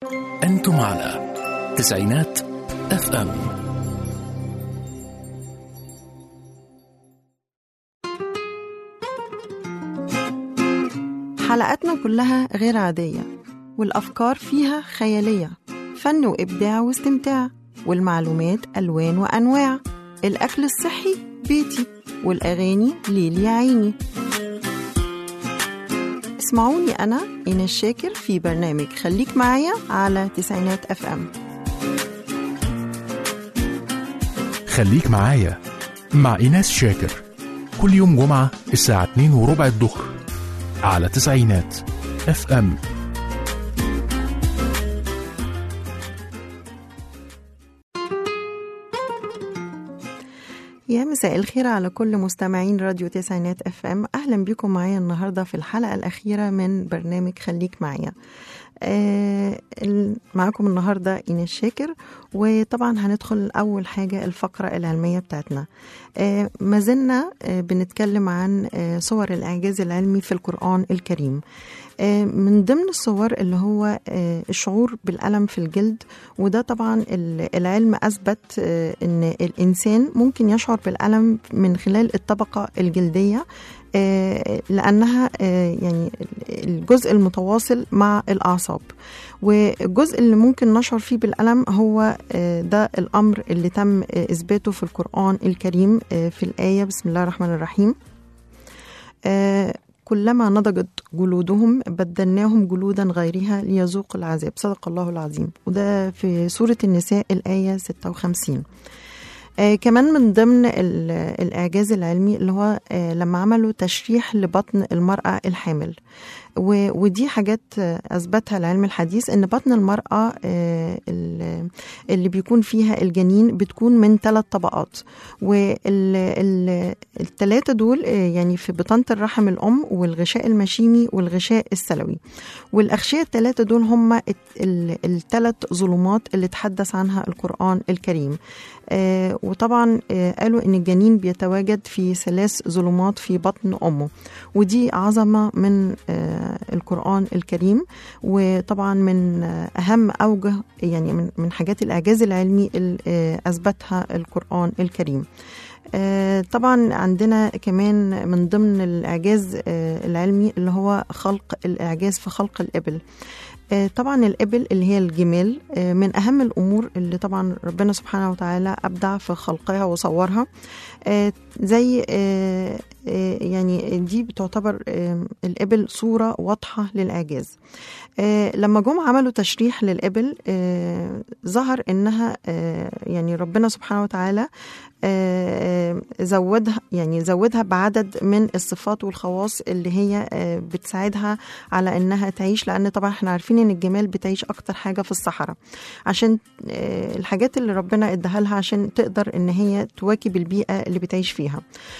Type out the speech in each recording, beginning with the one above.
أنتم على تسعينات اف ام حلقاتنا كلها غير عادية والأفكار فيها خيالية فن وإبداع واستمتاع والمعلومات ألوان وأنواع الأكل الصحي بيتي والأغاني ليل يا عيني اسمعوني أنا إينا الشاكر في برنامج خليك معايا على تسعينات أف أم خليك معايا مع إيناس شاكر كل يوم جمعة الساعة 2 وربع الظهر على تسعينات اف ام يا مساء الخير على كل مستمعين راديو تسعينات اف ام اهلا بكم معايا النهارده في الحلقه الاخيره من برنامج خليك معايا آه ال- معاكم النهارده ايناس شاكر وطبعا هندخل اول حاجه الفقره العلميه بتاعتنا آه ما زلنا آه بنتكلم عن آه صور الاعجاز العلمي في القران الكريم آه من ضمن الصور اللي هو آه الشعور بالالم في الجلد وده طبعا ال- العلم اثبت آه ان الانسان ممكن يشعر بالالم من خلال الطبقه الجلديه آه، لانها آه، يعني الجزء المتواصل مع الاعصاب والجزء اللي ممكن نشعر فيه بالالم هو آه، ده الامر اللي تم آه، اثباته في القران الكريم آه، في الايه بسم الله الرحمن الرحيم آه، كلما نضجت جلودهم بدلناهم جلودا غيرها ليذوقوا العذاب صدق الله العظيم وده في سورة النساء الآية 56 آه كمان من ضمن ال- الإعجاز العلمي اللي هو آه لما عملوا تشريح لبطن المرأة الحامل و- ودي حاجات آه، أثبتها العلم الحديث إن بطن المرأة آه، ال- اللي بيكون فيها الجنين بتكون من ثلاث طبقات والثلاثة دول آه، يعني في بطانة الرحم الأم والغشاء المشيمي والغشاء السلوي والأغشية الثلاثة دول هم الثلاث ظلمات اللي تحدث عنها القرآن الكريم آه، وطبعا آه، قالوا ان الجنين بيتواجد في ثلاث ظلمات في بطن امه ودي عظمه من آه، القران الكريم وطبعا من آه، اهم اوجه يعني من من حاجات الاعجاز العلمي اللي آه، اثبتها القران الكريم آه، طبعا عندنا كمان من ضمن الاعجاز آه، العلمي اللي هو خلق الاعجاز في خلق الابل آه، طبعا الإبل اللي هي الجمال آه، من أهم الأمور اللي طبعا ربنا سبحانه وتعالى أبدع في خلقها وصورها آه، زي آه، آه، يعني دي بتعتبر آه، الإبل صورة واضحة للإعجاز آه، لما جم عملوا تشريح للإبل آه، ظهر إنها آه، يعني ربنا سبحانه وتعالى آه، زودها يعني زودها بعدد من الصفات والخواص اللي هي آه، بتساعدها على انها تعيش لان طبعا احنا عارفين ان الجمال بتعيش اكتر حاجه في الصحراء عشان آه، الحاجات اللي ربنا اداها لها عشان تقدر ان هي تواكب البيئه اللي بتعيش فيها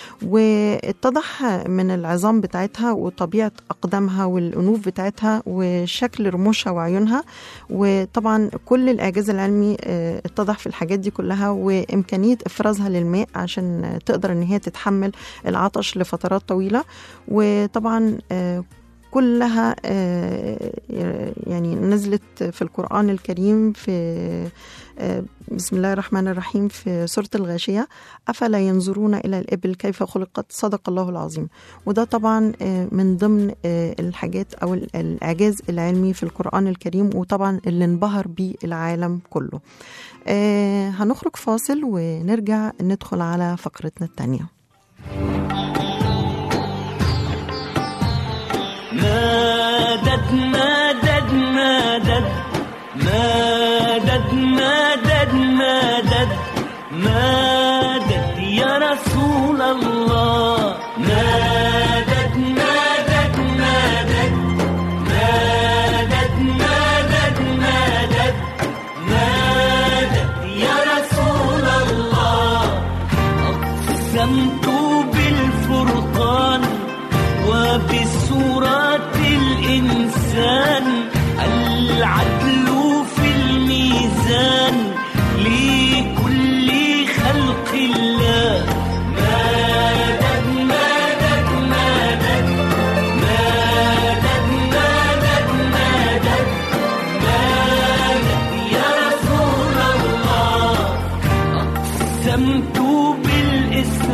واتضح من العظام بتاعتها وطبيعه اقدامها والانوف بتاعتها وشكل رموشها وعيونها وطبعا كل الاعجاز العلمي آه، اتضح في الحاجات دي كلها وامكانيه افرازها للماء عشان تقدر ان هي تتحمل العطش لفترات طويله وطبعا آه، كلها آه، يعني نزلت في القرآن الكريم في آه، بسم الله الرحمن الرحيم في سورة الغاشية أفلا ينظرون إلى الإبل كيف خلقت صدق الله العظيم وده طبعا آه، من ضمن آه، الحاجات أو ال- الإعجاز العلمي في القرآن الكريم وطبعا اللي انبهر بيه العالم كله آه، هنخرج فاصل ونرجع ندخل على فقرتنا التانية مدد مدد مدد مدد مدد مدد مدد يا رسول الله مدد مدد مدد مدد مدد مدد مدد يا رسول الله أقسمت بالفرقان وبصورة الإنسان العدل في الميزان لكل خلق الله مدد مدد مدد مدد مدد مدد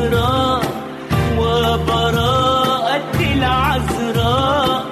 العذراء وبراءة العذراء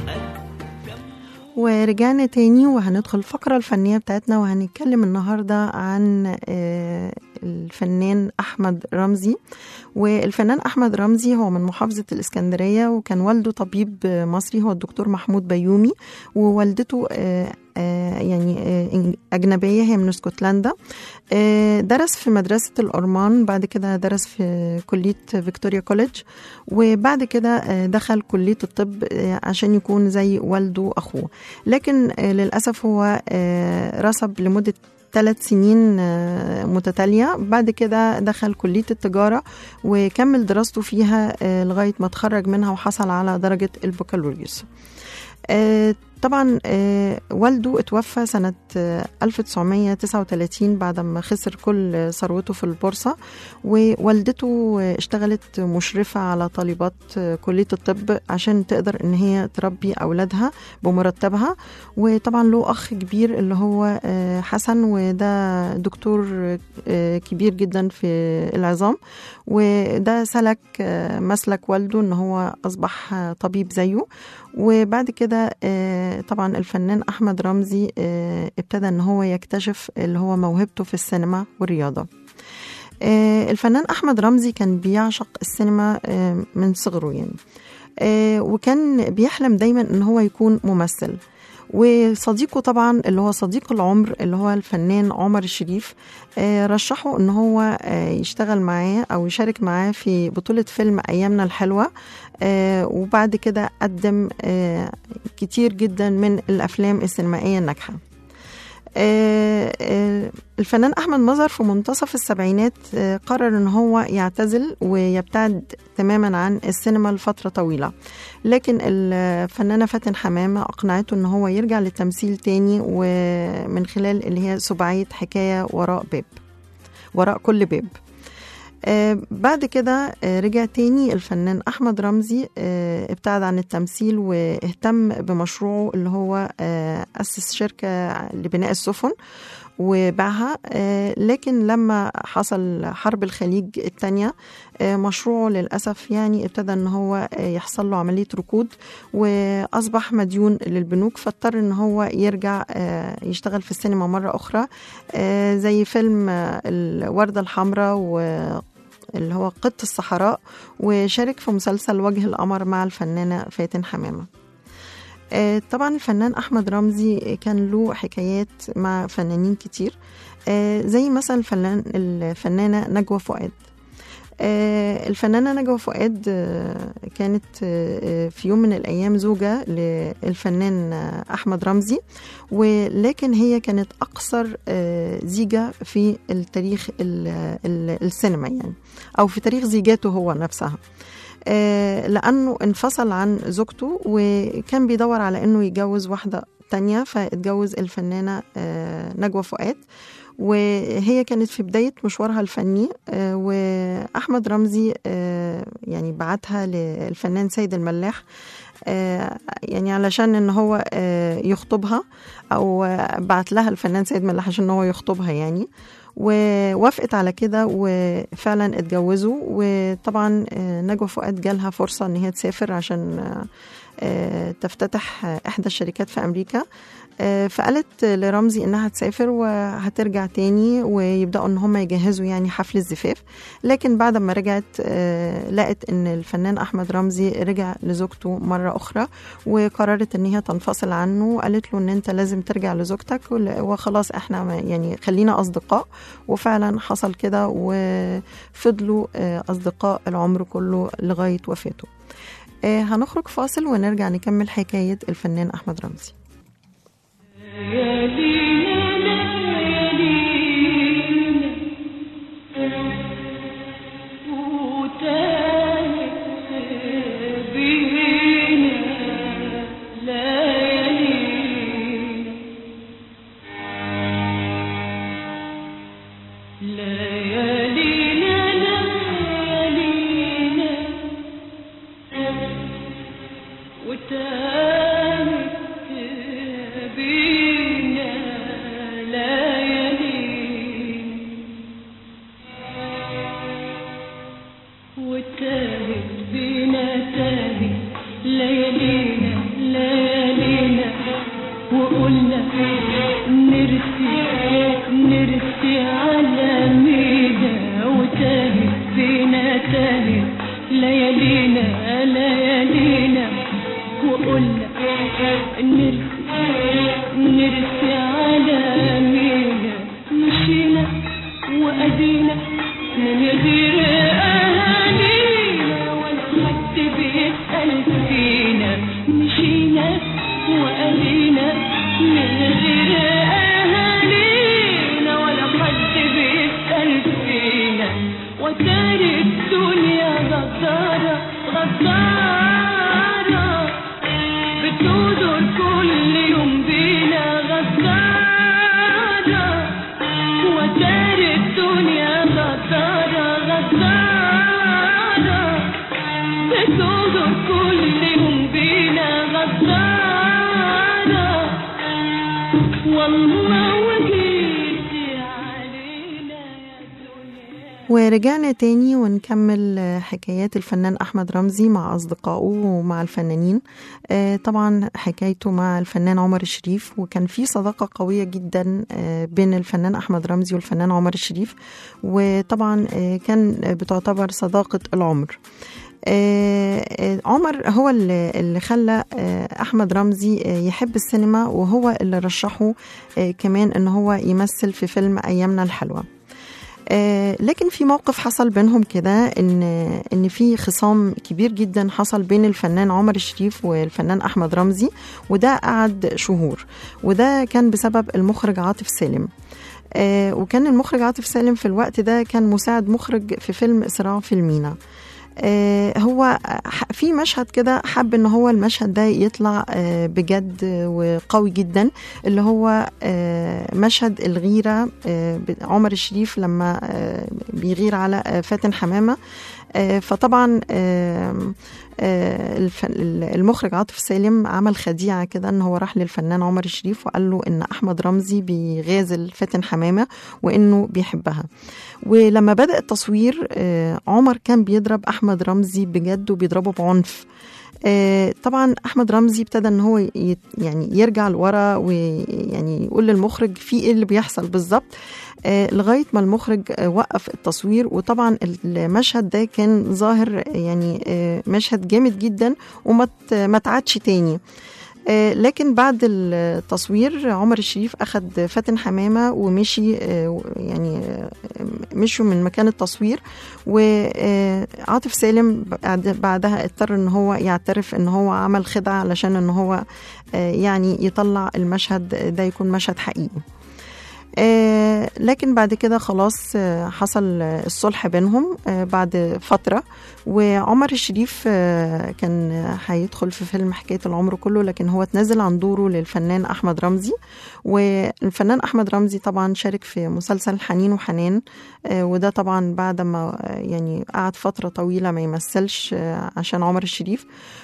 ورجعنا تاني وهندخل الفقرة الفنية بتاعتنا وهنتكلم النهاردة عن آه، الفنان أحمد رمزي والفنان أحمد رمزي هو من محافظة الإسكندرية وكان والده طبيب آه، مصري هو الدكتور محمود بيومي ووالدته آه، آه، يعني آه، إنج- أجنبية هي من اسكتلندا آه، درس في مدرسة الأرمان بعد كده درس في كلية فيكتوريا كوليدج وبعد كده آه، دخل كلية الطب آه، عشان يكون زي والده وأخوه لكن آه، للأسف هو آه، رسب لمدة ثلاث سنين آه، متتالية بعد كده دخل كلية التجارة وكمل دراسته فيها آه، لغاية ما اتخرج منها وحصل على درجة البكالوريوس آه، طبعا آه، والده اتوفى سنة آه، 1939 بعد ما خسر كل ثروته في البورصة ووالدته آه، اشتغلت مشرفة على طالبات آه، كلية الطب عشان تقدر ان هي تربي اولادها بمرتبها وطبعا له اخ كبير اللي هو آه، حسن وده دكتور آه، كبير جدا في العظام وده سلك آه، مسلك والده ان هو اصبح آه، طبيب زيه وبعد كده آه، طبعا الفنان احمد رمزي آه، ابتدى ان هو يكتشف اللي هو موهبته في السينما والرياضه آه، الفنان احمد رمزي كان بيعشق السينما آه، من صغره يعني آه، وكان بيحلم دايما ان هو يكون ممثل وصديقه طبعا اللي هو صديق العمر اللي هو الفنان عمر الشريف آه، رشحه ان هو آه، يشتغل معاه او يشارك معاه في بطولة فيلم ايامنا الحلوة آه، وبعد كده قدم آه، كتير جدا من الافلام السينمائية الناجحة آه، آه، الفنان احمد مظهر في منتصف السبعينات آه، قرر ان هو يعتزل ويبتعد تماما عن السينما لفتره طويله لكن الفنانه فاتن حمامه اقنعته ان هو يرجع للتمثيل تاني ومن خلال اللي هي سبعيه حكايه وراء باب وراء كل باب آه بعد كده آه رجع تاني الفنان أحمد رمزي آه ابتعد عن التمثيل واهتم بمشروعه اللي هو آه أسس شركة لبناء السفن وباعها آه لكن لما حصل حرب الخليج الثانية آه مشروعه للأسف يعني ابتدى ان هو آه يحصل له عملية ركود وأصبح مديون للبنوك فاضطر ان هو يرجع آه يشتغل في السينما مرة أخرى آه زي فيلم آه الوردة الحمراء و اللي هو قط الصحراء وشارك في مسلسل وجه القمر مع الفنانة فاتن حمامة آه، طبعا الفنان أحمد رمزي كان له حكايات مع فنانين كتير آه، زي مثلا الفنان الفنانة نجوى فؤاد آه، الفنانة نجوى فؤاد آه، كانت آه، في يوم من الأيام زوجة للفنان آه، أحمد رمزي ولكن هي كانت أقصر آه، زيجة في التاريخ ال- ال- السينما يعني أو في تاريخ زيجاته هو نفسها آه، لأنه انفصل عن زوجته وكان بيدور على أنه يتجوز واحدة تانية فاتجوز الفنانة آه، نجوى فؤاد وهي كانت في بداية مشوارها الفني آه، وأحمد رمزي آه، يعني بعتها للفنان سيد الملاح آه، يعني علشان ان هو آه، يخطبها او آه، بعت لها الفنان سيد ملاح عشان هو يخطبها يعني ووافقت على كده وفعلا اتجوزوا وطبعا آه، نجوى فؤاد جالها فرصة ان هي تسافر عشان آه، آه، تفتتح آه، احدى الشركات في امريكا آه، فقالت لرمزي انها هتسافر وهترجع تاني ويبداوا ان هم يجهزوا يعني حفل الزفاف لكن بعد ما رجعت آه، لقت ان الفنان احمد رمزي رجع لزوجته مره اخرى وقررت ان هي تنفصل عنه وقالت له ان انت لازم ترجع لزوجتك ول- وخلاص احنا ما- يعني خلينا اصدقاء وفعلا حصل كده وفضلوا آه، اصدقاء العمر كله لغايه وفاته آه، هنخرج فاصل ونرجع نكمل حكايه الفنان احمد رمزي وتاني بينا وقلنا نرسي نرسي على مينا وتاهت فينا تاهت ليالينا ليالينا وقلنا نرسي نرسي على مينا مشينا وأدينا من غير أهالينا ولا حد بيسأل فينا مشينا وأدينا من غير أهالينا ولا حد بيسأل فينا وتاري الدنيا غدارة غدارة بتدور كل يوم بينا غدارة وتاري الدنيا غدارة غدارة بتدور كل يوم بينا غدارة والله وجيتي علينا يا دنيا ورجعنا تاني ونكمل آه، حكايات الفنان أحمد رمزي مع أصدقائه ومع الفنانين آه، طبعا حكايته مع الفنان عمر الشريف وكان في صداقة قوية جدا آه، بين الفنان أحمد رمزي والفنان عمر الشريف وطبعا آه، كان بتعتبر صداقة العمر آه، آه، عمر هو اللي اللي خلى آه، احمد رمزي آه، يحب السينما وهو اللي رشحه آه، كمان ان هو يمثل في فيلم ايامنا الحلوه آه، لكن في موقف حصل بينهم كده ان ان في خصام كبير جدا حصل بين الفنان عمر الشريف والفنان احمد رمزي وده قعد شهور وده كان بسبب المخرج عاطف سالم آه، وكان المخرج عاطف سالم في الوقت ده كان مساعد مخرج في فيلم صراع في المينا آه، هو ح- في مشهد كده حب ان هو المشهد ده يطلع آه، بجد وقوي جدا اللي هو آه، مشهد الغيرة آه، ب- عمر الشريف لما آه، بيغير على آه، فاتن حمامة آه، فطبعا آم، آه، الف- المخرج عاطف سالم عمل خديعة كده ان هو راح للفنان عمر الشريف وقال له ان احمد رمزي بيغازل فاتن حمامة وانه بيحبها ولما بدأ التصوير آه، عمر كان بيضرب احمد رمزي بجد وبيضربه بعنف آه، طبعا احمد رمزي ابتدى ان هو ي- يعني يرجع لورا ويعني يقول للمخرج في ايه اللي بيحصل بالظبط آه، لغايه ما المخرج آه، وقف التصوير وطبعا المشهد ده كان ظاهر يعني آه، مشهد جامد جدا وما ت- ما تعادش تاني آه، لكن بعد التصوير عمر الشريف أخد فاتن حمامة ومشي آه، يعني آه، مشوا من مكان التصوير وعاطف سالم بعد- بعدها اضطر ان هو يعترف ان هو عمل خدعة علشان ان هو آه، يعني يطلع المشهد ده يكون مشهد حقيقي آه، لكن بعد كده خلاص آه، حصل آه، الصلح بينهم آه، بعد فترة وعمر الشريف آه، كان آه، هيدخل في فيلم حكاية العمر كله لكن هو اتنازل عن دوره للفنان أحمد رمزي والفنان أحمد رمزي طبعا شارك في مسلسل حنين وحنان آه، وده طبعا بعد ما آه، يعني قعد فترة طويلة ما يمثلش آه، عشان عمر الشريف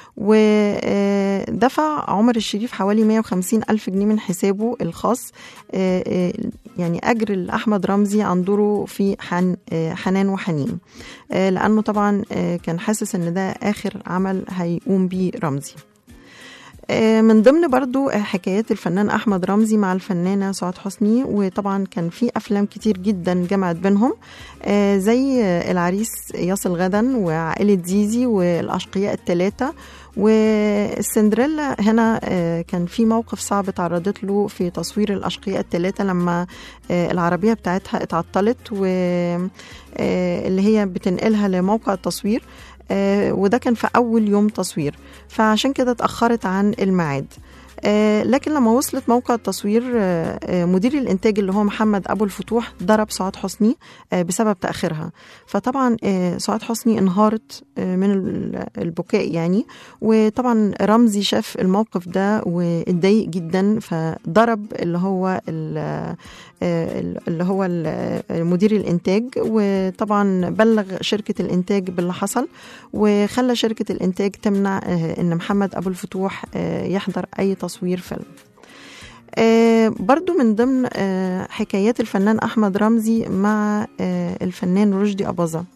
ودفع عمر الشريف حوالي 150 ألف جنيه من حسابه الخاص آه، آه، يعني أجر لأحمد رمزي عن دوره في حن آه، حنان وحنين آه، لأنه طبعا آه، كان حاسس إن ده آخر عمل هيقوم بيه رمزي آه، من ضمن برضو آه، حكايات الفنان أحمد رمزي مع الفنانة سعاد حسني وطبعا كان في أفلام كتير جدا جمعت بينهم آه، زي آه، العريس يصل غدا وعائلة زيزي والأشقياء الثلاثة والسندريلا هنا آه، كان في موقف صعب تعرضت له في تصوير الأشقياء الثلاثة لما آه، العربية بتاعتها اتعطلت واللي هي بتنقلها لموقع التصوير آه، وده كان في أول يوم تصوير فعشان كده اتأخرت عن الميعاد آه، لكن لما وصلت موقع التصوير آه، آه، مدير الانتاج اللي هو محمد ابو الفتوح ضرب سعاد حسني آه، بسبب تاخيرها فطبعا آه، سعاد حسني انهارت آه، من ال- البكاء يعني وطبعا رمزي شاف الموقف ده واتضايق جدا فضرب اللي هو ال- آه، اللي هو ال- مدير الانتاج وطبعا بلغ شركه الانتاج باللي حصل وخلى شركه الانتاج تمنع آه، ان محمد ابو الفتوح آه، يحضر اي تصوير فيلم آه، برضو من ضمن آه، حكايات الفنان أحمد رمزي مع آه، الفنان رشدي أباظة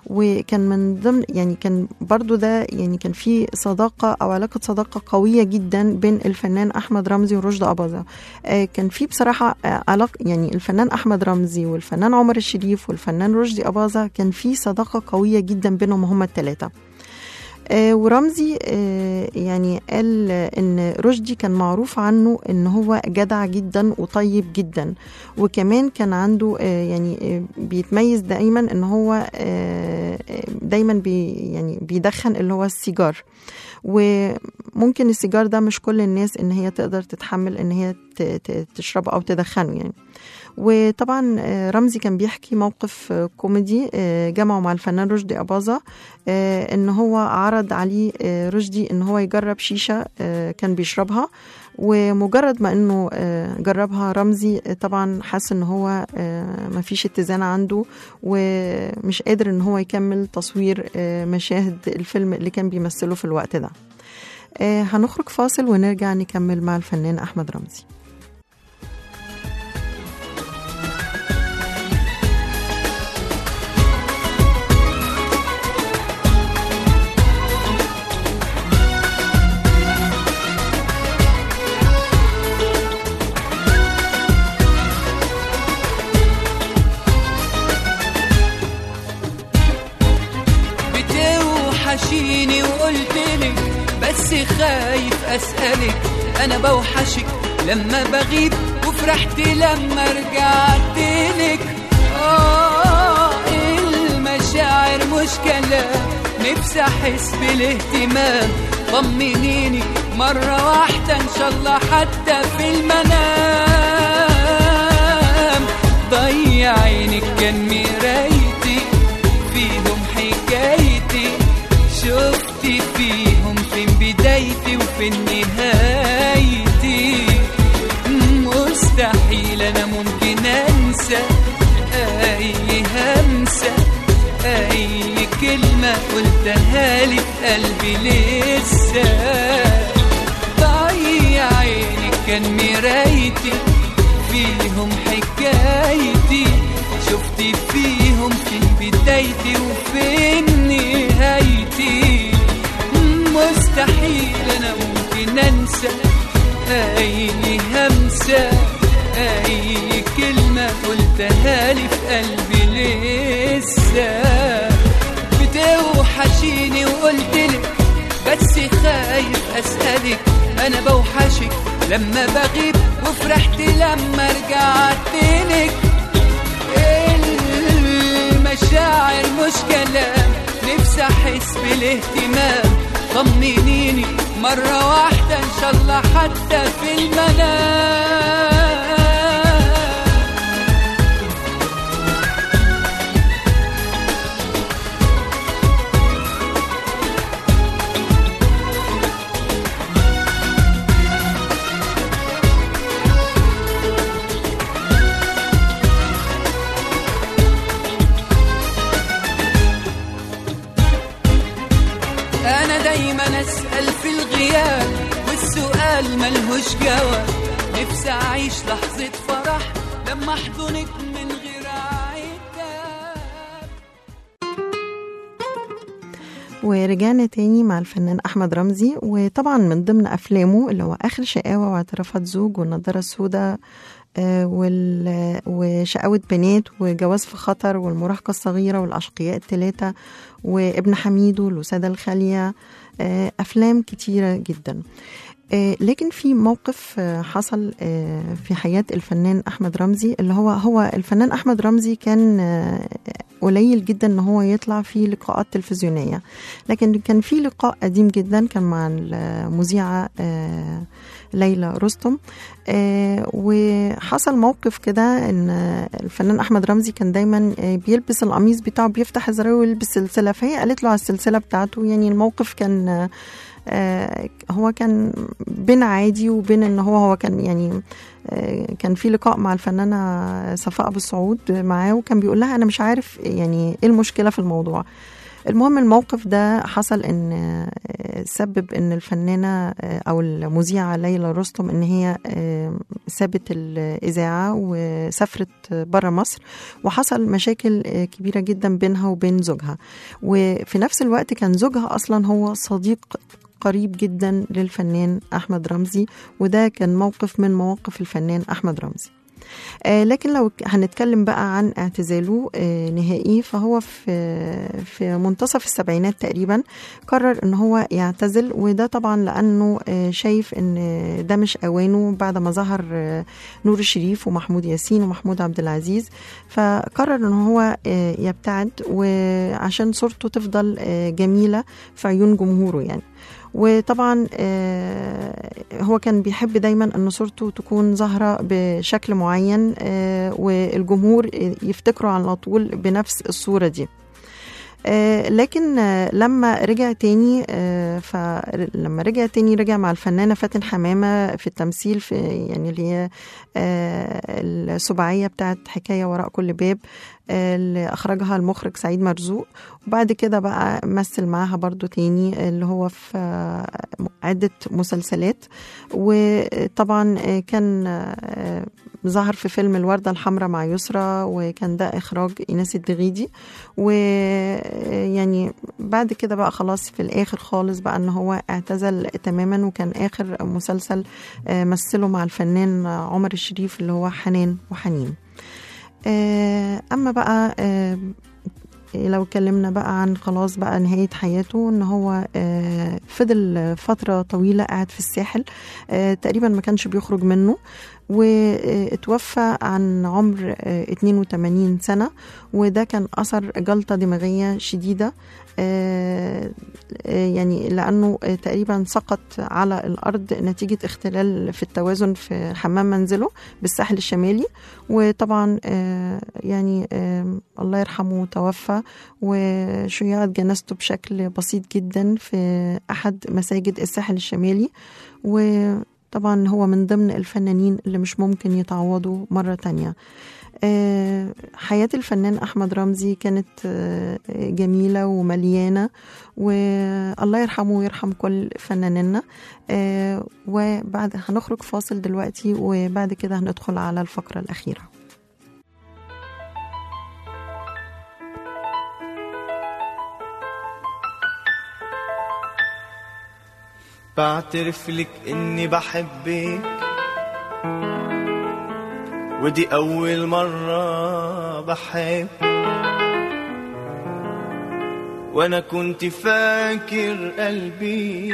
وكان من ضمن يعني كان برضو ده يعني كان في صداقة أو علاقة صداقة قوية جدا بين الفنان أحمد رمزي ورشدي أباظة آه، كان في بصراحة آه، علاقة يعني الفنان أحمد رمزي والفنان عمر الشريف والفنان رشدي أباظة كان في صداقة قوية جدا بينهم هما الثلاثة آه، ورمزي آه، يعني قال آه، ان رشدي كان معروف عنه ان هو جدع جدا وطيب جدا وكمان كان عنده آه، يعني آه، بيتميز دايما ان هو آه، آه، دايما بي يعني بيدخن اللي هو السيجار وممكن السيجار ده مش كل الناس ان هي تقدر تتحمل ان هي ت- ت- تشربه او تدخنه يعني وطبعا آه، رمزي كان بيحكي موقف آه، كوميدي آه، جمعه مع الفنان رشدي أباظة آه، ان هو عرض عليه آه، رشدي ان هو يجرب شيشة آه، كان بيشربها ومجرد ما انه آه، جربها رمزي آه، طبعا حس ان هو آه، مفيش اتزان عنده ومش قادر ان هو يكمل تصوير آه، مشاهد الفيلم اللي كان بيمثله في الوقت ده آه، هنخرج فاصل ونرجع نكمل مع الفنان احمد رمزي بتوحشيني وقلتلك بس خايف اسألك انا بوحشك لما بغيب وفرحت لما رجعتلك اه المشاعر مش كلام نفسي احس بالاهتمام طمنيني مرة واحدة ان شاء الله حتى في المنام ضيع عينك كان مرايتي فيهم حكايتي شفتي فيهم فين بدايتي وفين نهايتي مستحيل انا ممكن انسى اي همسة اي كلمة قلتها لي في قلبي لسه ضيع عينك كان مرايتي فيهم حكايتي شفتي فيهم فين بدايتي وفين نهايتي مستحيل انا ممكن انسى اي همسة اي كلمة قلتها لي في قلبي لسه بتوحشيني وقلتلك بس خايف اسألك انا بوحشك لما بغيب وفرحت لما رجعتلك المشاعر مش كلام نفسي احس بالاهتمام طمنيني مرة واحدة ان شاء الله حتى في المنام أنا دايما أسأل في الغياب والسؤال ملهوش جواب نفسي أعيش لحظة فرح لما أحضنك من غير عتاب ورجعنا تاني مع الفنان أحمد رمزي وطبعا من ضمن أفلامه اللي هو آخر شقاوة واعترافات زوج والنضارة السوداء آه، وال- وشقاوة بنات وجواز في خطر والمراهقة الصغيرة والأشقياء الثلاثة وابن حميدو الوسادة الخالية آه، أفلام كتيرة جدا آه، لكن في موقف آه، حصل آه، في حياة الفنان أحمد رمزي اللي هو هو الفنان أحمد رمزي كان آه، قليل جدا ان هو يطلع في لقاءات تلفزيونية لكن كان في لقاء قديم جدا كان مع المذيعة آه، ليلى رستم آه، وحصل موقف كده ان الفنان احمد رمزي كان دايما آه، بيلبس القميص بتاعه بيفتح الزراير ويلبس سلسله فهي قالت له على السلسله بتاعته يعني الموقف كان آه، آه، هو كان بين عادي وبين ان هو هو كان يعني آه، كان في لقاء مع الفنانه صفاء ابو السعود معاه وكان بيقول لها انا مش عارف يعني ايه المشكله في الموضوع المهم الموقف ده حصل ان آه، سبب ان الفنانه آه، او المذيعه ليلى رستم ان هي آه، سابت الاذاعه وسافرت بره مصر وحصل مشاكل آه، كبيره جدا بينها وبين زوجها وفي نفس الوقت كان زوجها اصلا هو صديق قريب جدا للفنان احمد رمزي وده كان موقف من مواقف الفنان احمد رمزي آه لكن لو ك- هنتكلم بقى عن اعتزاله آه نهائي فهو في في منتصف السبعينات تقريبا قرر ان هو يعتزل وده طبعا لانه آه شايف ان ده مش اوانه بعد ما ظهر آه نور الشريف ومحمود ياسين ومحمود عبد العزيز فقرر ان هو آه يبتعد وعشان صورته تفضل آه جميله في عيون جمهوره يعني وطبعا آه، هو كان بيحب دايما ان صورته تكون ظاهره بشكل معين آه، والجمهور يفتكروا على طول بنفس الصوره دي آه، لكن آه، لما رجع تاني آه، فلما رجع تاني رجع مع الفنانة فاتن حمامة في التمثيل في يعني اللي هي آه، السباعية بتاعت حكاية وراء كل باب آه، اللي أخرجها المخرج سعيد مرزوق وبعد كده بقى مثل معاها برضو تاني اللي هو في آه، عدة مسلسلات وطبعا آه، كان آه، ظهر في فيلم الوردة الحمراء مع يسرى وكان ده إخراج إيناس الدغيدي ويعني بعد كده بقى خلاص في الآخر خالص بقى إن هو اعتزل تماما وكان آخر مسلسل آه، مثله مع الفنان عمر الشريف اللي هو حنان وحنين آه، أما بقى آه، لو اتكلمنا بقى عن خلاص بقى نهاية حياته ان هو آه، فضل فترة طويلة قاعد في الساحل آه، تقريبا ما كانش بيخرج منه واتوفى عن عمر آه، 82 سنة وده كان أثر جلطة دماغية شديدة آه، آه، يعني لأنه آه، تقريبا سقط على الأرض نتيجة اختلال في التوازن في حمام منزله بالساحل الشمالي وطبعا آه، يعني آه، الله يرحمه توفى وشيعت جنازته بشكل بسيط جدا في أحد مساجد الساحل الشمالي وطبعا هو من ضمن الفنانين اللي مش ممكن يتعوضوا مرة تانية آه، حياة الفنان أحمد رمزي كانت آه، جميلة ومليانة والله يرحمه ويرحم كل فناننا آه، وبعد هنخرج فاصل دلوقتي وبعد كده هندخل على الفقرة الأخيرة بعترف لك اني بحبك ودي اول مرة بحب وانا كنت فاكر قلبي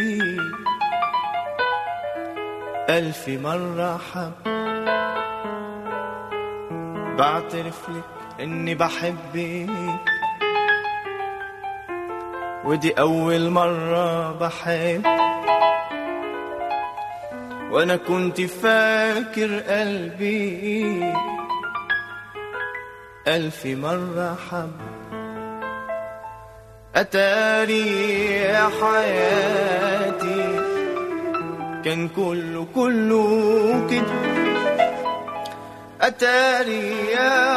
الف مرة حب بعترف لك اني بحبك ودي اول مرة بحب وانا كنت فاكر قلبي الف مرة حب اتاري يا حياتي كان كله كله كده اتاري يا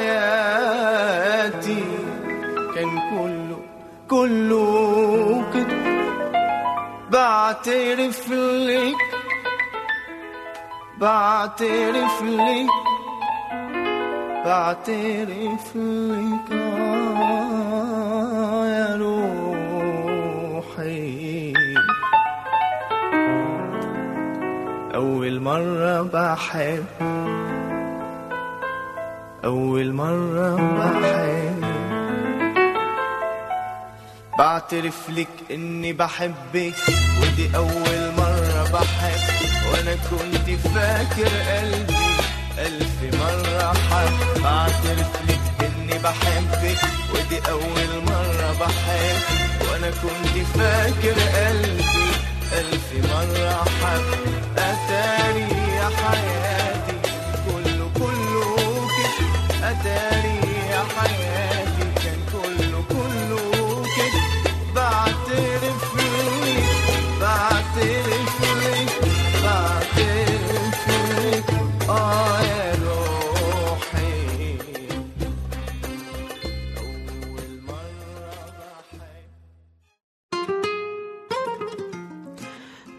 حياتي كان كله كله كده بعترف لك بعترف لك بعترف لك آه يا روحي أول مرة بحب أول مرة بحب بعترف لك اني بحبك ودي اول مرة بحب وانا كنت فاكر قلبي الف مرة حب بعترف لك اني بحبك ودي اول مرة بحب وانا كنت فاكر قلبي الف مرة حب اتاري يا حياتي كله كله كده اتاري يا حياتي كان كله كله كده بعترف لك بعترف لك بعترف لك اه يا روحي اول مرة بحب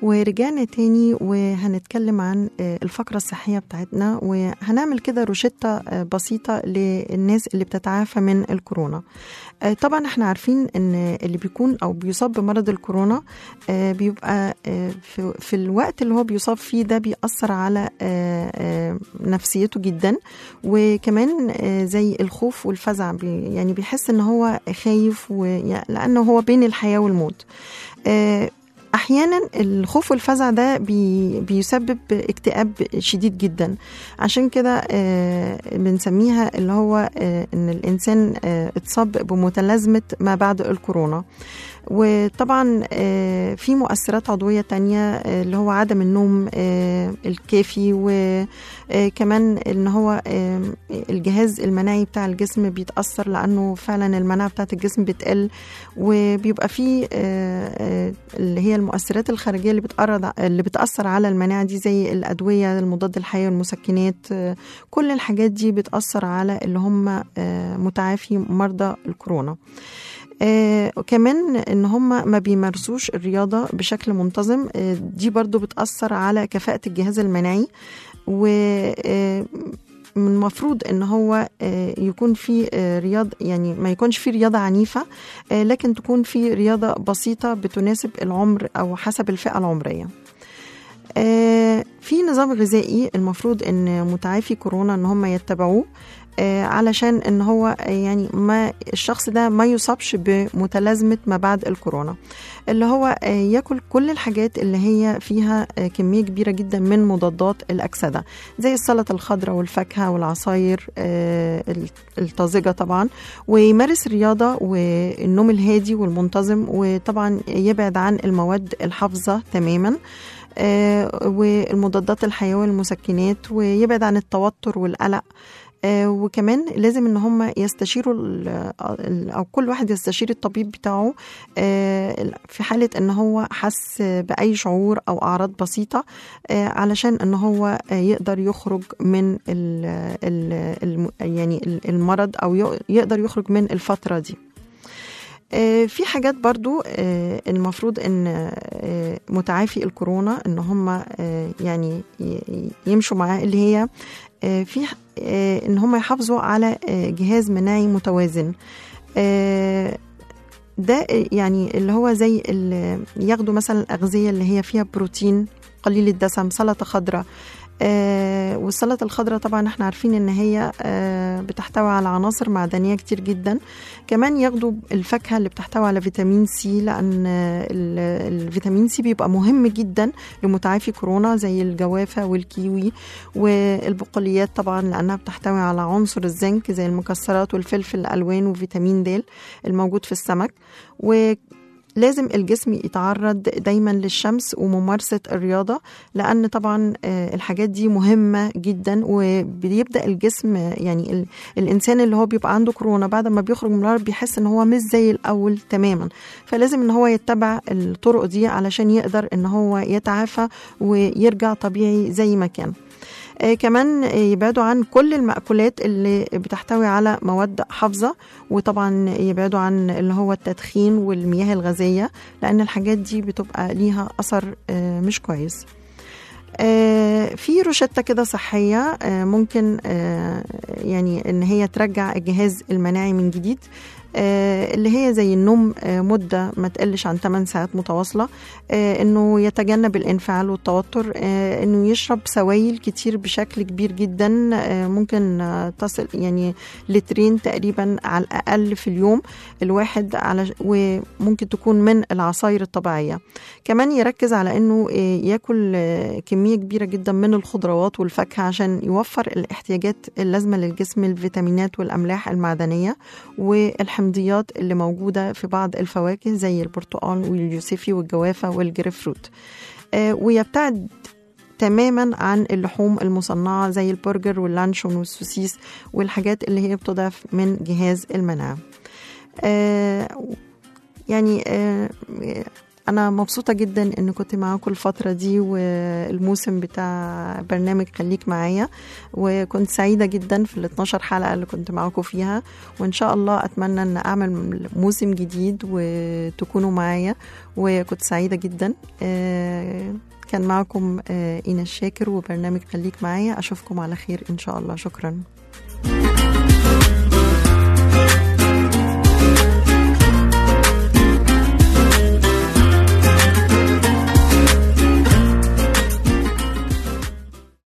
ورجعنا تاني وهنتكلم عن آه، الفقرة الصحية بتاعتنا وهنعمل كده روشتة آه، بسيطة للناس اللي بتتعافى من الكورونا آه، طبعا احنا عارفين ان اللي بيكون او بيصاب بمرض الكورونا آه، بيبقى آه، في, في الوقت اللي هو بيصاب فيه ده بيأثر على آه، آه، نفسيته جدا وكمان آه، زي الخوف والفزع بي يعني بيحس ان هو خايف ويعني- لانه هو بين الحياة والموت آه، احيانا الخوف والفزع ده بي بيسبب اكتئاب شديد جدا عشان كده آه، بنسميها اللي هو آه، ان الانسان آه، اتصاب بمتلازمه ما بعد الكورونا وطبعا آه، في مؤثرات عضوية تانية آه، اللي هو عدم النوم آه، الكافي وكمان ان هو آه، الجهاز المناعي بتاع الجسم بيتأثر لأنه فعلا المناعة بتاعت الجسم بتقل وبيبقى فيه آه، آه، اللي هي المؤثرات الخارجية اللي بتقرض اللي بتأثر على المناعة دي زي الأدوية المضاد الحيوي والمسكنات آه، كل الحاجات دي بتأثر على اللي هم آه، متعافي مرضى الكورونا آه كمان ان هم ما بيمارسوش الرياضه بشكل منتظم آه دي برضو بتاثر على كفاءه الجهاز المناعي و آه، من المفروض ان هو آه، يكون في آه، رياض يعني ما يكونش في رياضه عنيفه آه، لكن تكون في رياضه بسيطه بتناسب العمر او حسب الفئه العمريه آه، في نظام غذائي المفروض ان متعافي كورونا ان هم يتبعوه آه، علشان ان هو آه، يعني ما الشخص ده ما يصابش بمتلازمه ما بعد الكورونا اللي هو آه، ياكل كل الحاجات اللي هي فيها آه، كميه كبيره جدا من مضادات الاكسده زي السلطه الخضراء والفاكهه والعصاير آه، الطازجه طبعا ويمارس الرياضه والنوم الهادي والمنتظم وطبعا يبعد عن المواد الحافظه تماما آه، والمضادات الحيويه والمسكنات ويبعد عن التوتر والقلق آه، وكمان لازم ان هم يستشيروا ال- ال- او كل واحد يستشير الطبيب بتاعه آه، في حاله ان هو حس باي شعور او اعراض بسيطه آه، علشان ان هو آه، يقدر يخرج من ال ال الم- يعني المرض او ي- يقدر يخرج من الفتره دي آه، في حاجات برضو آه، المفروض ان آه، متعافي الكورونا ان هم آه، يعني ي- يمشوا معاه اللي هي آه، في آه، ان هم يحافظوا على آه، جهاز مناعي متوازن آه، ده يعني اللي هو زي اللي ياخدوا مثلا الأغذية اللي هي فيها بروتين قليل الدسم سلطة خضراء آه والسلطة الخضراء طبعا احنا عارفين ان هي آه بتحتوي على عناصر معدنية كتير جدا كمان ياخدوا الفاكهة اللي بتحتوي على فيتامين سي لأن آه، ال- الفيتامين سي بيبقى مهم جدا لمتعافي كورونا زي الجوافة والكيوي والبقوليات طبعا لأنها بتحتوي على عنصر الزنك زي المكسرات والفلفل الألوان وفيتامين د الموجود في السمك ولازم الجسم يتعرض دايما للشمس وممارسة الرياضة لأن طبعا آه، الحاجات دي مهمة جدا وبيبدأ الجسم آه، يعني ال- الإنسان اللي هو بيبقى عنده كورونا بعد ما بيخرج من المرض بيحس إن هو مش زي الأول تماما فلازم إن هو يتبع الطرق دي علشان يقدر إن هو يتعافى ويرجع طبيعي زي ما كان آه، كمان آه، يبعدوا عن كل المأكولات اللي بتحتوي على مواد حافظة وطبعا يبعدوا عن اللي هو التدخين والمياه الغازية لأن الحاجات دي بتبقى ليها أثر آه، مش كويس آه، في روشتة كده صحية آه، ممكن آه، يعني إن هي ترجع الجهاز المناعي من جديد آه، اللي هي زي النوم آه، مدة ما تقلش عن 8 ساعات متواصلة آه، انه يتجنب الانفعال والتوتر آه، انه يشرب سوائل كتير بشكل كبير جدا آه، ممكن آه، تصل يعني لترين تقريبا على الاقل في اليوم الواحد على وممكن تكون من العصاير الطبيعيه كمان يركز على انه آه، ياكل آه، كميه كبيره جدا من الخضروات والفاكهه عشان يوفر الاحتياجات اللازمه للجسم الفيتامينات والاملاح المعدنيه والحمضيات اللي موجوده في بعض الفواكه زي البرتقال واليوسفي والجوافه والجريب فروت آه، ويبتعد تماما عن اللحوم المصنعه زي البرجر واللانشون والسوسيس والحاجات اللي هي بتضعف من جهاز المناعه آه، يعني آه، أنا مبسوطة جدا إن كنت معاكم الفترة دي والموسم بتاع برنامج خليك معايا وكنت سعيدة جدا في ال 12 حلقة اللي كنت معاكم فيها وإن شاء الله أتمنى إن أعمل موسم جديد وتكونوا معايا وكنت سعيدة جدا آه، كان معكم آه، إينا الشاكر وبرنامج خليك معايا أشوفكم على خير إن شاء الله شكرا